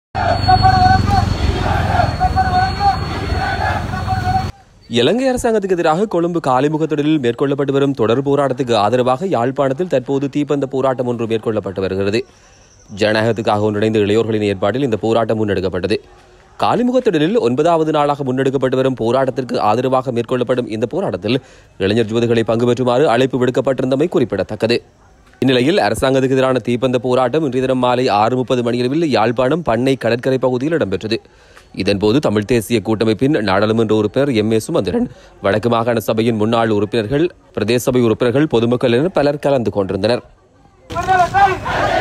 இலங்கை அரசாங்கத்துக்கு எதிராக கொழும்பு காலிமுகத்திடலில் மேற்கொள்ளப்பட்டு வரும் தொடர் போராட்டத்துக்கு ஆதரவாக யாழ்ப்பாணத்தில் தற்போது தீப்பந்த போராட்டம் ஒன்று மேற்கொள்ளப்பட்டு வருகிறது ஜனநாயகத்துக்காக ஒன்றிணைந்த இளையோர்களின் ஏற்பாட்டில் இந்த போராட்டம் முன்னெடுக்கப்பட்டது காலிமுகத்திடலில் ஒன்பதாவது நாளாக முன்னெடுக்கப்பட்டு வரும் போராட்டத்திற்கு ஆதரவாக மேற்கொள்ளப்படும் இந்த போராட்டத்தில் இளைஞர் யுவதிகளை பங்கு பெற்றுமாறு அழைப்பு விடுக்கப்பட்டிருந்தமை குறிப்பிடத்தக்கது இந்நிலையில் அரசாங்கத்துக்கு எதிரான தீப்பந்த போராட்டம் இன்றைய தினம் மாலை ஆறு முப்பது மணியளவில் யாழ்ப்பாணம் பண்ணை கடற்கரை பகுதியில் இடம்பெற்றது இதன்போது தமிழ் தேசிய கூட்டமைப்பின் நாடாளுமன்ற உறுப்பினர் எம் ஏ சுமந்திரன் வடக்கு மாகாண சபையின் முன்னாள் உறுப்பினர்கள் பிரதேச சபை உறுப்பினர்கள் பொதுமக்கள் என பலர் கலந்து கொண்டிருந்தனர் விடுதலை செய்